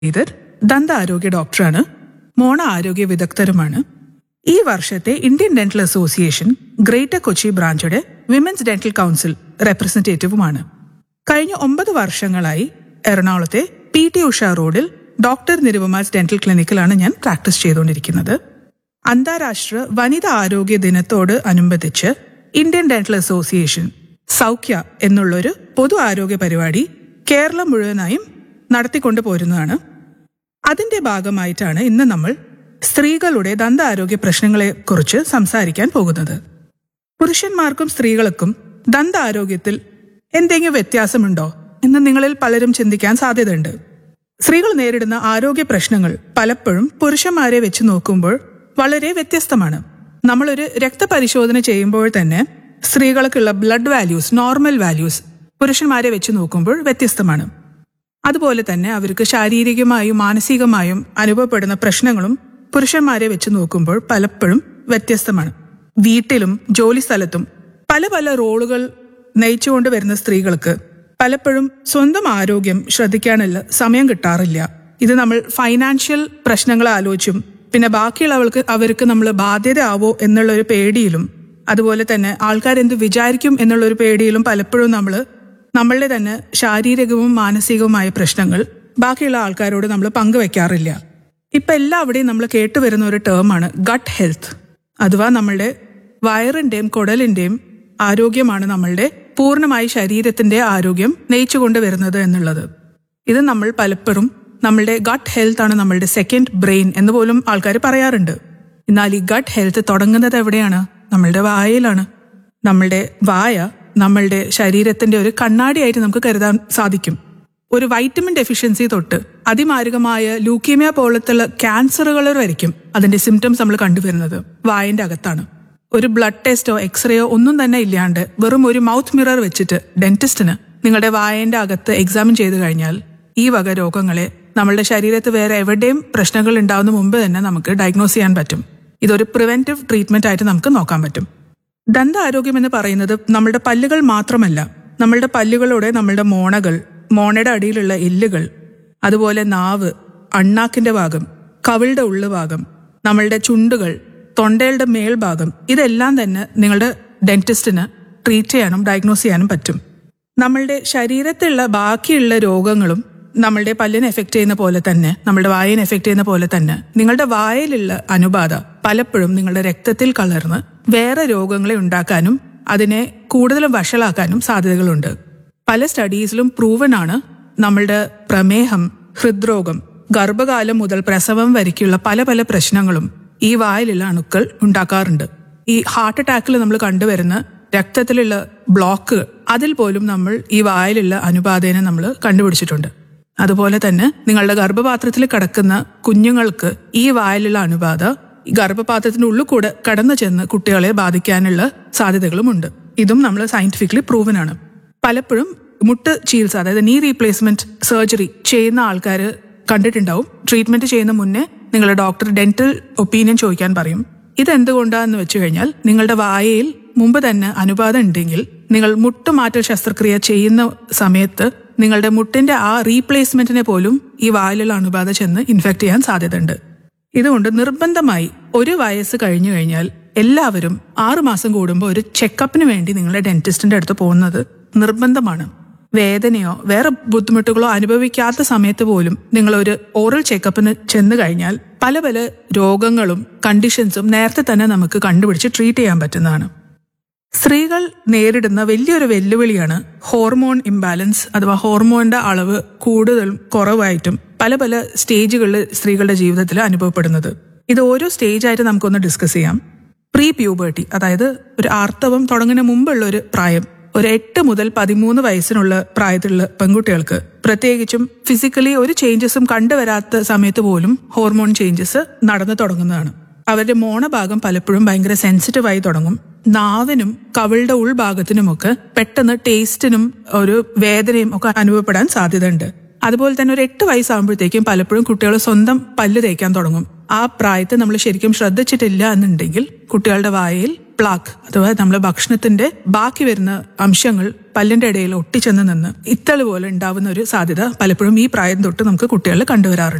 ശ്രീധർ ദന്ത ആരോഗ്യ ഡോക്ടറാണ് മോണ ആരോഗ്യ വിദഗ്ധരുമാണ് ഈ വർഷത്തെ Indian dental association greater Kochi ബ്രാഞ്ചുടെ വിമൻസ് ഡെന്റൽ കൗൺസിൽ റെപ്രസെന്റേറ്റീവുമാണ് കഴിഞ്ഞ ഒമ്പത് വർഷങ്ങളായി എറണാകുളത്തെ പി ടി ഉഷ റോഡിൽ ഡോക്ടർ നിരുപമാസ് ഡെന്റൽ ക്ലിനിക്കിലാണ് ഞാൻ പ്രാക്ടീസ് ചെയ്തുകൊണ്ടിരിക്കുന്നത് അന്താരാഷ്ട്ര വനിതാ ആരോഗ്യ ദിനത്തോട് അനുബന്ധിച്ച് ഇന്ത്യൻ ഡെന്റൽ അസോസിയേഷൻ സൗഖ്യ എന്നുള്ളൊരു പൊതു ആരോഗ്യ പരിപാടി കേരളം മുഴുവനായും നടത്തിക്കൊണ്ടു പോരുന്നതാണ് അതിന്റെ ഭാഗമായിട്ടാണ് ഇന്ന് നമ്മൾ സ്ത്രീകളുടെ ദന്ത ആരോഗ്യ പ്രശ്നങ്ങളെ കുറിച്ച് സംസാരിക്കാൻ പോകുന്നത് പുരുഷന്മാർക്കും സ്ത്രീകൾക്കും ദന്ത ആരോഗ്യത്തിൽ എന്തെങ്കിലും വ്യത്യാസമുണ്ടോ എന്ന് നിങ്ങളിൽ പലരും ചിന്തിക്കാൻ സാധ്യതയുണ്ട് സ്ത്രീകൾ നേരിടുന്ന ആരോഗ്യ പ്രശ്നങ്ങൾ പലപ്പോഴും പുരുഷന്മാരെ വെച്ച് നോക്കുമ്പോൾ വളരെ വ്യത്യസ്തമാണ് നമ്മളൊരു രക്തപരിശോധന ചെയ്യുമ്പോൾ തന്നെ സ്ത്രീകൾക്കുള്ള ബ്ലഡ് വാല്യൂസ് നോർമൽ വാല്യൂസ് പുരുഷന്മാരെ വെച്ച് നോക്കുമ്പോൾ വ്യത്യസ്തമാണ് അതുപോലെ തന്നെ അവർക്ക് ശാരീരികമായും മാനസികമായും അനുഭവപ്പെടുന്ന പ്രശ്നങ്ങളും പുരുഷന്മാരെ വെച്ച് നോക്കുമ്പോൾ പലപ്പോഴും വ്യത്യസ്തമാണ് വീട്ടിലും ജോലി സ്ഥലത്തും പല പല റോളുകൾ നയിച്ചുകൊണ്ട് വരുന്ന സ്ത്രീകൾക്ക് പലപ്പോഴും സ്വന്തം ആരോഗ്യം ശ്രദ്ധിക്കാനുള്ള സമയം കിട്ടാറില്ല ഇത് നമ്മൾ ഫൈനാൻഷ്യൽ പ്രശ്നങ്ങൾ ആലോചിച്ചും പിന്നെ ബാക്കിയുള്ളവർക്ക് അവർക്ക് നമ്മൾ ബാധ്യത ആവോ എന്നുള്ള ഒരു പേടിയിലും അതുപോലെ തന്നെ ആൾക്കാർ എന്ത് വിചാരിക്കും എന്നുള്ള ഒരു പേടിയിലും പലപ്പോഴും നമ്മൾ നമ്മളുടെ തന്നെ ശാരീരികവും മാനസികവുമായ പ്രശ്നങ്ങൾ ബാക്കിയുള്ള ആൾക്കാരോട് നമ്മൾ പങ്കുവെക്കാറില്ല ഇപ്പൊ എല്ലാവിടെയും നമ്മൾ കേട്ടുവരുന്ന ഒരു ടേമാണ് ഗട്ട് ഹെൽത്ത് അഥവാ നമ്മളുടെ വയറിന്റെയും കുടലിന്റെയും ആരോഗ്യമാണ് നമ്മളുടെ പൂർണ്ണമായി ശരീരത്തിന്റെ ആരോഗ്യം നയിച്ചുകൊണ്ട് വരുന്നത് എന്നുള്ളത് ഇത് നമ്മൾ പലപ്പോഴും നമ്മളുടെ ഗട്ട് ഹെൽത്ത് ആണ് നമ്മളുടെ സെക്കൻഡ് ബ്രെയിൻ എന്ന് പോലും ആൾക്കാർ പറയാറുണ്ട് എന്നാൽ ഈ ഗട്ട് ഹെൽത്ത് തുടങ്ങുന്നത് എവിടെയാണ് നമ്മളുടെ വായയിലാണ് നമ്മളുടെ വായ നമ്മളുടെ ശരീരത്തിന്റെ ഒരു കണ്ണാടിയായിട്ട് നമുക്ക് കരുതാൻ സാധിക്കും ഒരു വൈറ്റമിൻ ഡെഫിഷ്യൻസി തൊട്ട് അതിമാരകമായ ലൂക്കീമിയ പോലത്തുള്ള ക്യാൻസറുകൾ വരയ്ക്കും അതിന്റെ സിംറ്റംസ് നമ്മൾ കണ്ടുവരുന്നത് വായന്റെ അകത്താണ് ഒരു ബ്ലഡ് ടെസ്റ്റോ എക്സ്റേയോ ഒന്നും തന്നെ ഇല്ലാണ്ട് വെറും ഒരു മൗത്ത് മിറർ വെച്ചിട്ട് ഡെന്റിസ്റ്റിന് നിങ്ങളുടെ വായന്റെ അകത്ത് എക്സാമിൻ ചെയ്തു കഴിഞ്ഞാൽ ഈ വക രോഗങ്ങളെ നമ്മളുടെ ശരീരത്ത് വേറെ എവിടെയും പ്രശ്നങ്ങൾ ഉണ്ടാവുന്ന മുമ്പ് തന്നെ നമുക്ക് ഡയഗ്നോസ് ചെയ്യാൻ പറ്റും ഇതൊരു പ്രിവെന്റീവ് ട്രീറ്റ്മെന്റ് ആയിട്ട് നമുക്ക് നോക്കാൻ പറ്റും ദന്ത ആരോഗ്യം എന്ന് പറയുന്നത് നമ്മളുടെ പല്ലുകൾ മാത്രമല്ല നമ്മളുടെ പല്ലുകളോടെ നമ്മളുടെ മോണകൾ മോണയുടെ അടിയിലുള്ള എല്ലുകൾ അതുപോലെ നാവ് അണ്ണാക്കിന്റെ ഭാഗം കവിളുടെ ഉള്ളുഭാഗം നമ്മളുടെ ചുണ്ടുകൾ തൊണ്ടയുടെ മേൽഭാഗം ഇതെല്ലാം തന്നെ നിങ്ങളുടെ ഡെന്റിസ്റ്റിന് ട്രീറ്റ് ചെയ്യാനും ഡയഗ്നോസ് ചെയ്യാനും പറ്റും നമ്മളുടെ ശരീരത്തിലുള്ള ബാക്കിയുള്ള രോഗങ്ങളും നമ്മളുടെ പല്ലിനെ എഫക്ട് ചെയ്യുന്ന പോലെ തന്നെ നമ്മളുടെ വായനെ എഫക്ട് ചെയ്യുന്ന പോലെ തന്നെ നിങ്ങളുടെ വായിലുള്ള അനുബാധ പലപ്പോഴും നിങ്ങളുടെ രക്തത്തിൽ കലർന്ന് വേറെ രോഗങ്ങളെ ഉണ്ടാക്കാനും അതിനെ കൂടുതൽ വഷളാക്കാനും സാധ്യതകളുണ്ട് പല സ്റ്റഡീസിലും പ്രൂവൻ ആണ് നമ്മളുടെ പ്രമേഹം ഹൃദ്രോഗം ഗർഭകാലം മുതൽ പ്രസവം വരയ്ക്കുള്ള പല പല പ്രശ്നങ്ങളും ഈ വായിലുള്ള അണുക്കൾ ഉണ്ടാക്കാറുണ്ട് ഈ ഹാർട്ട് അറ്റാക്കിൽ നമ്മൾ കണ്ടുവരുന്ന രക്തത്തിലുള്ള ബ്ലോക്ക് അതിൽ പോലും നമ്മൾ ഈ വായിലുള്ള അനുപാതേനെ നമ്മൾ കണ്ടുപിടിച്ചിട്ടുണ്ട് അതുപോലെ തന്നെ നിങ്ങളുടെ ഗർഭപാത്രത്തിൽ കിടക്കുന്ന കുഞ്ഞുങ്ങൾക്ക് ഈ വായിലുള്ള അണുബാധ ഈ ഗർഭപാത്രത്തിന്റെ ഉള്ളിൽ കൂടെ കടന്നു ചെന്ന് കുട്ടികളെ ബാധിക്കാനുള്ള സാധ്യതകളുമുണ്ട് ഇതും നമ്മൾ സയന്റിഫിക്കലി പ്രൂവൻ ആണ് പലപ്പോഴും മുട്ട് ചികിത്സ അതായത് നീ റീപ്ലേസ്മെന്റ് സർജറി ചെയ്യുന്ന ആൾക്കാർ കണ്ടിട്ടുണ്ടാവും ട്രീറ്റ്മെന്റ് ചെയ്യുന്ന മുന്നേ നിങ്ങളുടെ ഡോക്ടർ ഡെന്റൽ ഒപ്പീനിയൻ ചോദിക്കാൻ പറയും ഇതെന്തുകൊണ്ടാന്ന് വെച്ച് കഴിഞ്ഞാൽ നിങ്ങളുടെ വായയിൽ മുമ്പ് തന്നെ അനുപാതം ഉണ്ടെങ്കിൽ നിങ്ങൾ മുട്ടുമാറ്റൽ ശസ്ത്രക്രിയ ചെയ്യുന്ന സമയത്ത് നിങ്ങളുടെ മുട്ടിന്റെ ആ റീപ്ലേസ്മെന്റിനെ പോലും ഈ വായിലുള്ള അണുബാധ ചെന്ന് ഇൻഫെക്ട് ചെയ്യാൻ സാധ്യതയുണ്ട് ഇതുകൊണ്ട് നിർബന്ധമായി ഒരു വയസ്സ് കഴിഞ്ഞു കഴിഞ്ഞാൽ എല്ലാവരും ആറുമാസം കൂടുമ്പോൾ ഒരു ചെക്കപ്പിന് വേണ്ടി നിങ്ങളുടെ ഡെന്റിസ്റ്റിന്റെ അടുത്ത് പോകുന്നത് നിർബന്ധമാണ് വേദനയോ വേറെ ബുദ്ധിമുട്ടുകളോ അനുഭവിക്കാത്ത സമയത്ത് പോലും നിങ്ങൾ ഒരു ഓറൽ ചെക്കപ്പിന് ചെന്ന് കഴിഞ്ഞാൽ പല പല രോഗങ്ങളും കണ്ടീഷൻസും നേരത്തെ തന്നെ നമുക്ക് കണ്ടുപിടിച്ച് ട്രീറ്റ് ചെയ്യാൻ പറ്റുന്നതാണ് സ്ത്രീകൾ നേരിടുന്ന വലിയൊരു വെല്ലുവിളിയാണ് ഹോർമോൺ ഇംബാലൻസ് അഥവാ ഹോർമോണിന്റെ അളവ് കൂടുതലും കുറവായിട്ടും പല പല സ്റ്റേജുകളിൽ സ്ത്രീകളുടെ ജീവിതത്തിൽ അനുഭവപ്പെടുന്നത് ഇത് ഓരോ സ്റ്റേജായിട്ട് നമുക്കൊന്ന് ഡിസ്കസ് ചെയ്യാം പ്രീ പ്യൂബേർട്ടി അതായത് ഒരു ആർത്തവം തുടങ്ങുന്ന മുമ്പുള്ള ഒരു പ്രായം ഒരു എട്ട് മുതൽ പതിമൂന്ന് വയസ്സിനുള്ള പ്രായത്തിലുള്ള പെൺകുട്ടികൾക്ക് പ്രത്യേകിച്ചും ഫിസിക്കലി ഒരു ചേഞ്ചസും കണ്ടുവരാത്ത സമയത്ത് പോലും ഹോർമോൺ ചേഞ്ചസ് നടന്നു തുടങ്ങുന്നതാണ് അവരുടെ മോണഭാഗം പലപ്പോഴും ഭയങ്കര സെൻസിറ്റീവായി തുടങ്ങും നാവിനും കവിളുടെ ഉൾഭാഗത്തിനുമൊക്കെ പെട്ടെന്ന് ടേസ്റ്റിനും ഒരു വേദനയും ഒക്കെ അനുഭവപ്പെടാൻ സാധ്യതയുണ്ട് അതുപോലെ തന്നെ ഒരു എട്ട് വയസ്സാകുമ്പോഴത്തേക്കും പലപ്പോഴും കുട്ടികൾ സ്വന്തം പല്ല് തേക്കാൻ തുടങ്ങും ആ പ്രായത്തെ നമ്മൾ ശരിക്കും ശ്രദ്ധിച്ചിട്ടില്ല എന്നുണ്ടെങ്കിൽ കുട്ടികളുടെ വായയിൽ പ്ലാക്ക് അഥവാ നമ്മുടെ ഭക്ഷണത്തിന്റെ ബാക്കി വരുന്ന അംശങ്ങൾ പല്ലിന്റെ ഇടയിൽ ഒട്ടിച്ചെന്ന് നിന്ന് ഇത്തള് പോലെ ഉണ്ടാവുന്ന ഒരു സാധ്യത പലപ്പോഴും ഈ പ്രായം തൊട്ട് നമുക്ക് കുട്ടികളിൽ കണ്ടുവരാറുണ്ട്